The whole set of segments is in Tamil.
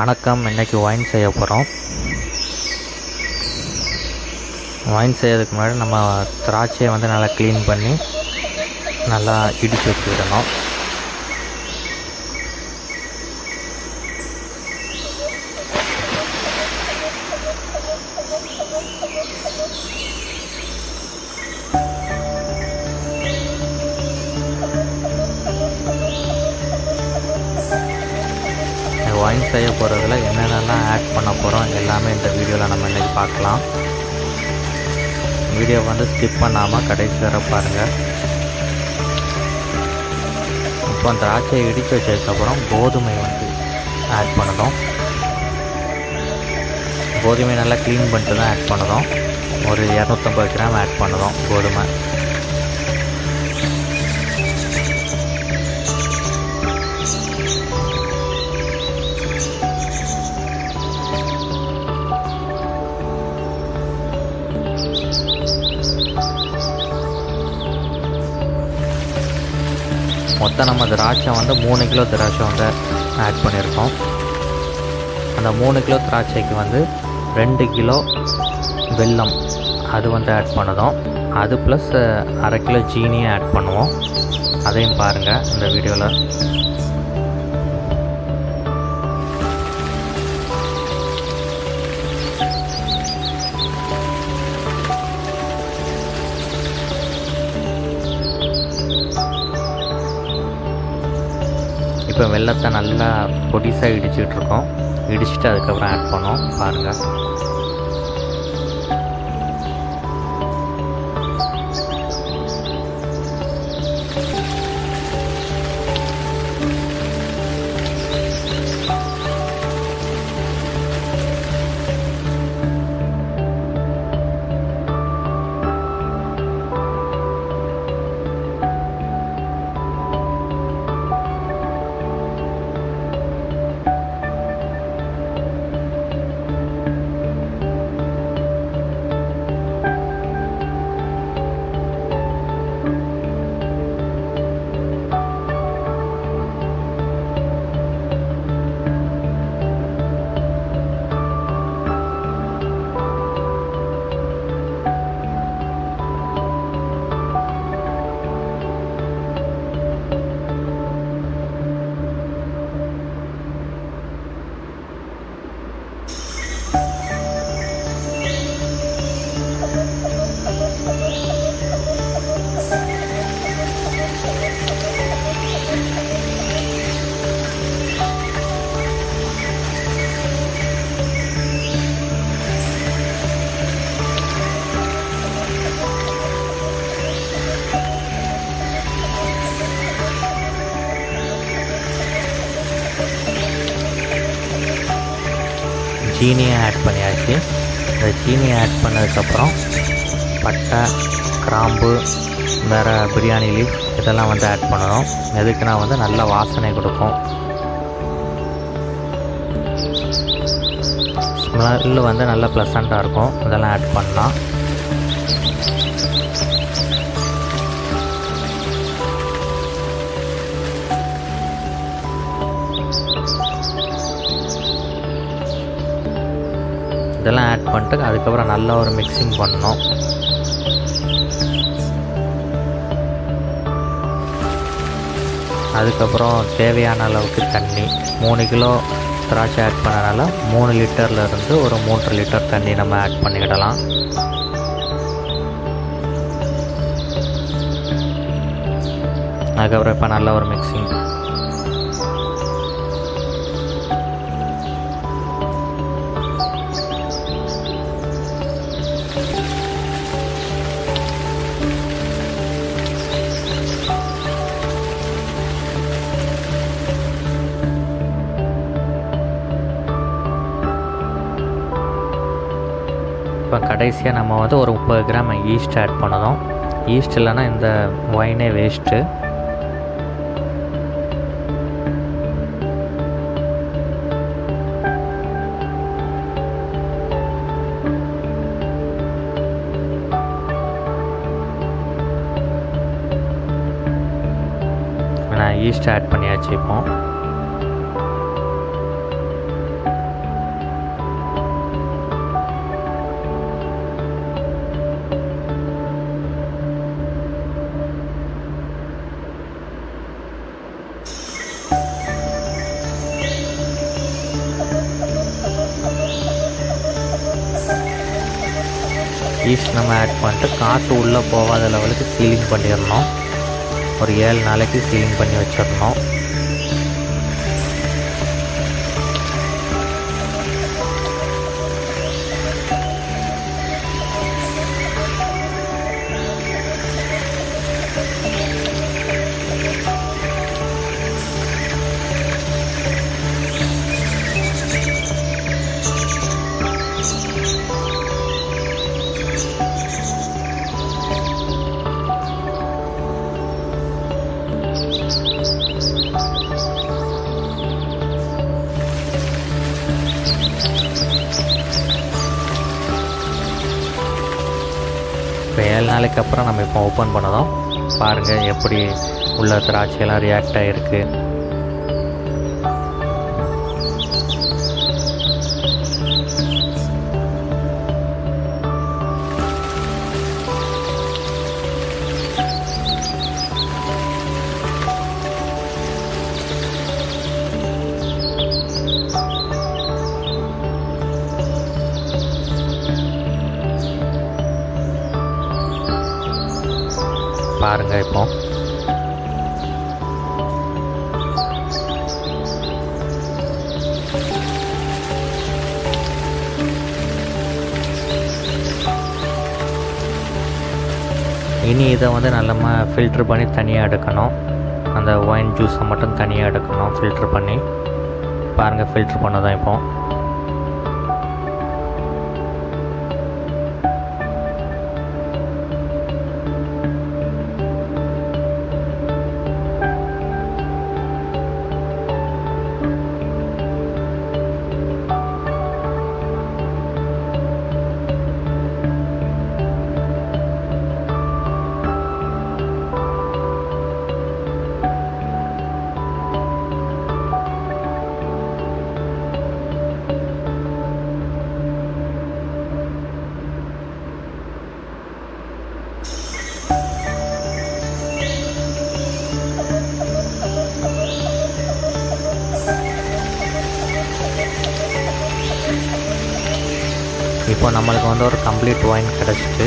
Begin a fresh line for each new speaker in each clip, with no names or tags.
வணக்கம் இன்றைக்கி ஒயின் செய்ய போகிறோம் ஒயின் செய்யறதுக்கு முன்னாடி நம்ம திராட்சையை வந்து நல்லா க்ளீன் பண்ணி நல்லா இடித்து வச்சுக்கிடணும் ஒயின் செய்ய போகிறதுல என்னென்னலாம் ஆட் பண்ண போகிறோம் எல்லாமே இந்த வீடியோவில் நம்ம இன்றைக்கி பார்க்கலாம் வீடியோ வந்து ஸ்கிப் பண்ணாமல் கடைசி வர பாருங்கள் இப்போ திராட்சையை இடித்து வச்சதுக்கப்புறம் கோதுமை வந்து ஆட் பண்ணணும் கோதுமை நல்லா க்ளீன் பண்ணிட்டு தான் ஆட் பண்ணணும் ஒரு இரநூத்தம்பது கிராம் ஆட் பண்ணணும் கோதுமை மொத்தம் நம்ம திராட்சை வந்து மூணு கிலோ திராட்சை வந்து ஆட் பண்ணியிருக்கோம் அந்த மூணு கிலோ திராட்சைக்கு வந்து ரெண்டு கிலோ வெல்லம் அது வந்து ஆட் பண்ணதும் அது ப்ளஸ் அரை கிலோ ஜீனியும் ஆட் பண்ணுவோம் அதையும் பாருங்கள் இந்த வீடியோவில் இப்போ வெள்ளத்தை நல்லா பொடிசாக இடிச்சுக்கிட்டு இருக்கோம் இடிச்சுட்டு அதுக்கப்புறம் ஆட் பண்ணோம் பாருங்கள் சீனியை ஆட் பண்ணியாச்சு இந்த சீனியை ஆட் பண்ணதுக்கப்புறம் பட்டை கிராம்பு வேறு பிரியாணி லீஃப் இதெல்லாம் வந்து ஆட் பண்ணணும் எதுக்குன்னா வந்து நல்ல வாசனை கொடுக்கும் ஸ்மெல்லு வந்து நல்ல ப்ளசண்ட்டாக இருக்கும் இதெல்லாம் ஆட் பண்ணலாம் இதெல்லாம் ஆட் பண்ணிட்டு அதுக்கப்புறம் நல்லா ஒரு மிக்சிங் பண்ணணும் அதுக்கப்புறம் தேவையான அளவுக்கு தண்ணி மூணு கிலோ திராட்சை ஆட் பண்ணனால மூணு லிட்டர்லேருந்து ஒரு மூன்று லிட்டர் தண்ணி நம்ம ஆட் பண்ணிக்கிடலாம் அதுக்கப்புறம் இப்போ நல்ல ஒரு மிக்சிங் இப்போ கடைசியாக நம்ம வந்து ஒரு முப்பது கிராம் ஈஸ்ட் ஆட் பண்ணணும் ஈஸ்ட் இல்லைன்னா இந்த ஒயினே வேஸ்ட்டு ஈஸ்ட் ஆட் பண்ணியாச்சு இப்போ ஈஸ்ட் நம்ம ஆட் பண்ணிட்டு காற்று உள்ளே போகாத லெவலுக்கு சீலிங் பண்ணிடணும் ஒரு ஏழு நாளைக்கு சீலிங் பண்ணி வச்சிடணும் இப்போ ஏழு நாளைக்கு அப்புறம் நம்ம இப்போ ஓப்பன் பண்ணதும் பாருங்கள் எப்படி உள்ள திராட்சையெல்லாம் ரியாக்ட் ஆகிருக்கு பாருங்கள் இப்போ இனி இதை வந்து நல்லமா ஃபில்ட்ரு பண்ணி தனியாக எடுக்கணும் அந்த ஒயின் ஜூஸை மட்டும் தனியாக எடுக்கணும் ஃபில்ட்ரு பண்ணி பாருங்கள் ஃபில்ட்ரு பண்ணதான் இப்போ இப்போ நம்மளுக்கு வந்து ஒரு கம்ப்ளீட் ஒயின் கிடச்சிட்டு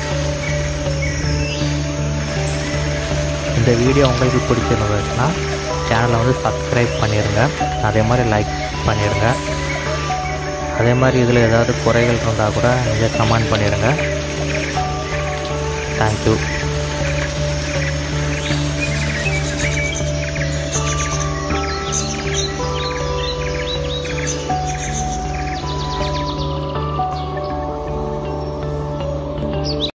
இந்த வீடியோ உங்களுக்கு பிடிச்சிருந்ததுன்னா சேனலை வந்து சப்ஸ்கிரைப் பண்ணிடுங்க அதே மாதிரி லைக் பண்ணிடுங்க அதே மாதிரி இதில் ஏதாவது குறைகள் இருந்தால் கூட நீங்கள் கமெண்ட் பண்ணிடுங்க தேங்க்யூ